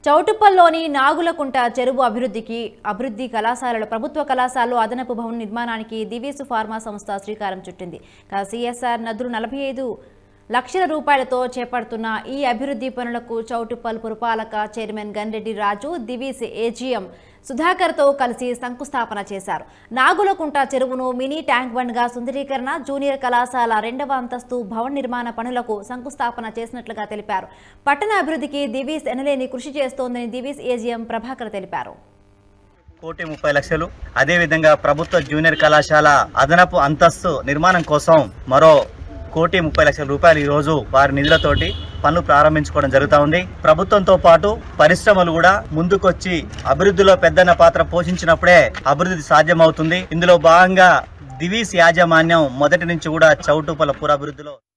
చౌటుప్పల్లోని నాగులకుంట చెరువు అభివృద్ధికి అభివృద్ధి కళాశాలలో ప్రభుత్వ కళాశాలలో అదనపు భవన నిర్మాణానికి దివీసు ఫార్మా సంస్థ శ్రీకారం చుట్టింది సిఎస్ఆర్ నదులు నలభై ఐదు లక్షల రూపాయలతో చేపడుతున్న ఈ అభివృద్ధి పనులకు చౌటుప్పల్ పురపాలక చైర్మన్ గన్రెడ్డి రాజు దివీస్ ఏజీఎం సుధాకర్తో కలిసి శంకుస్థాపన చేశారు నాగులకుంట చెరువును మినీ ట్యాంక్ బండ్గా సుందరీకరణ జూనియర్ కళాశాల రెండవ అంతస్తు భవన నిర్మాణ పనులకు శంకుస్థాపన చేసినట్లుగా తెలిపారు పట్టణ అభివృద్ధికి దివీస్ ఎనలేని కృషి చేస్తోందని దివీస్ ఏజీఎం ప్రభాకర్ తెలిపారు కోటి ముప్పై లక్షలు అదేవిధంగా ప్రభుత్వ జూనియర్ కళాశాల అదనపు అంతస్తు నిర్మాణం కోసం మరో కోటి ముప్పై లక్షల రూపాయలు ఈ రోజు వారి నిధులతోటి పనులు ప్రారంభించుకోవడం జరుగుతూ ఉంది ప్రభుత్వంతో పాటు పరిశ్రమలు కూడా ముందుకొచ్చి అభివృద్ధిలో పెద్దన్న పాత్ర పోషించినప్పుడే అభివృద్ధి సాధ్యమవుతుంది ఇందులో భాగంగా దివీస్ యాజమాన్యం మొదటి నుంచి కూడా చౌటుపల పురాభివృద్ధిలో